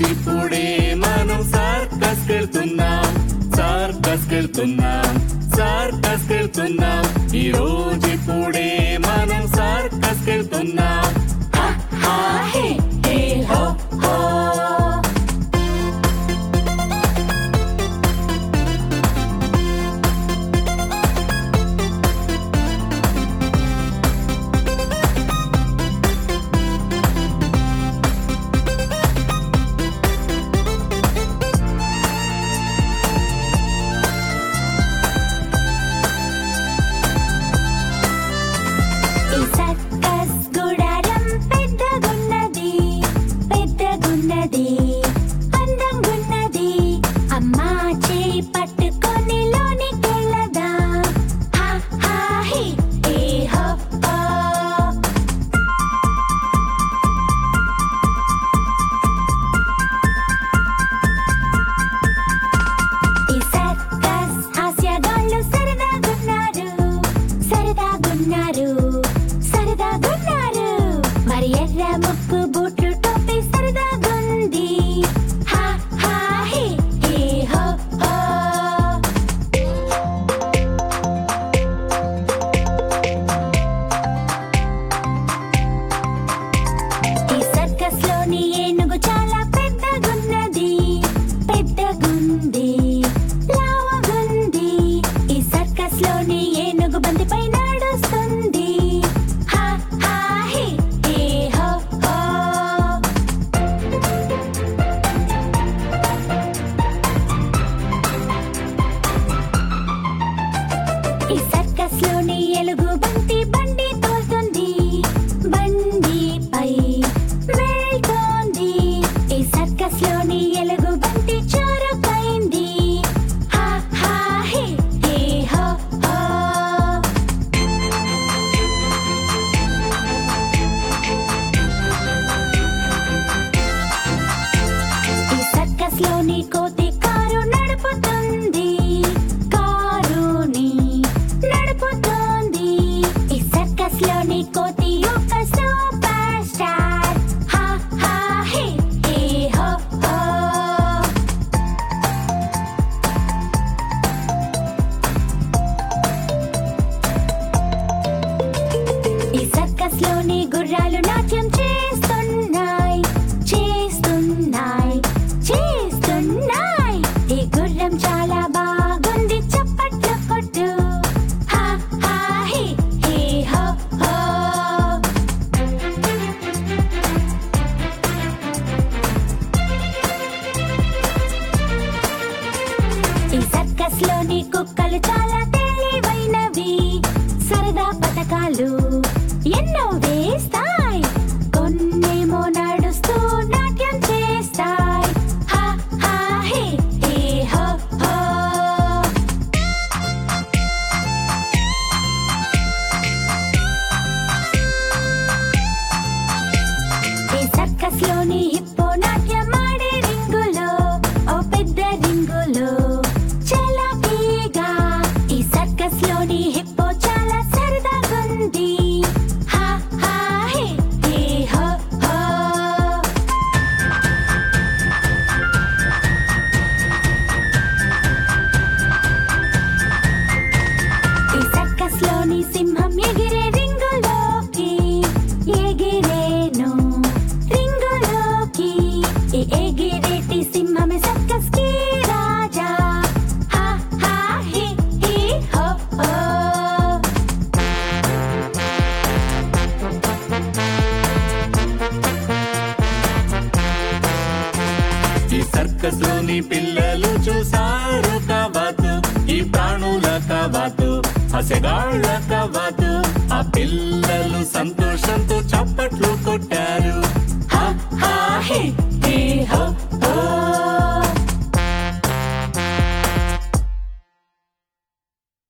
రోజుప్పుడే మనం సర్కస్ కెళ్తున్నాం సర్కస్ కెళ్తున్నాం సర్కస్ కెళ్తున్నాం ఈ రోజుప్పుడే మనం సర్కస్ కెళ్తున్నాం హా, హా, హే, హే, హో, హో. ఈ సర్కస్ గుడారం పెద్దగున్నది పెద్దగున్నది అందంగున్నది అమ్మా చేయి పట్టుకొని లోనికెళ్ళదా హా హా హి హే హో హో ఈ సర్కస్ హాస్యగాళ్ళు సరదాగున్నారు సరదాగున్నారు సరదాగున్నారు మరి ఎర్ర ముక్కు బూట్లు టోపీ సరదాగుంది హా హా హే హే హో హో ఈ సర్కస్ లోని ఏనుగు చాలా పెద్దగున్నది పెద్దగుంది లావుగుంది ఈ సర్కస్ లోని ఏనుగు బంతిపై నడుస్తుంది హా హా హే హే హో హో ఈ సర్కస్ లోని ఎలుగు బంతి బండి తోలుతుంది బండిపై వెళ్తోంది ఈ సర్కస్ లోని ఎలుగు బంతి చోరకైంది హా హా హే హే హో హో ఈ సర్కస్ లోని కోతి కారు నడుపుతుంది కారుని నడుపుతోంది ఈ సర్కస్ లోని కోతి ఒక సూపర్ స్టార్ హా హా హే హే హో హో ఈ సర్కస్ లోని గుర్రాలు నాట్యం చేస్తున్నాయి చేస్తున్నాయి చేస్తున్నాయి ఈ గుర్రం చాలా బాగుంది చప్పట్లు కొట్టు హా హా హే హే హో హో ఈ సర్కస్ లోని కుక్కలు చాలా తెలివైనవి సరదా పథకాలు ఎన్నో వేస్తాయి కొన్నేమో నడుస్తూ నాట్యం చేస్తాయి హా హా హే హే హో హో ఈ సర్కస్ లోని హిప్పో నాట్యం ఆడే రింగులో ఓ పెద్ద రింగులో చలాకీగా ఈ సర్కస్ లోని హిప్పో చాలా సరదాగుంది హా హా హే హే హో హో ఈ సర్కస్ లోని సింహం ఎగిరే రింగులోకి ఎగిరేను రింగులోకి ఈ ఎగిరేటి సింహమే సర్కస్ కి రాజా హా హా హి హి హో హో ఈ సర్కస్ లోని పిల్లలు చూసారు కవాతు ఈ ప్రాణుల కవాతు హసెగాళ్ళ కవాతు ఆ పిల్లలు సంతోషంతో చప్పట్లు కొట్టారు హా హా హే హే హో హో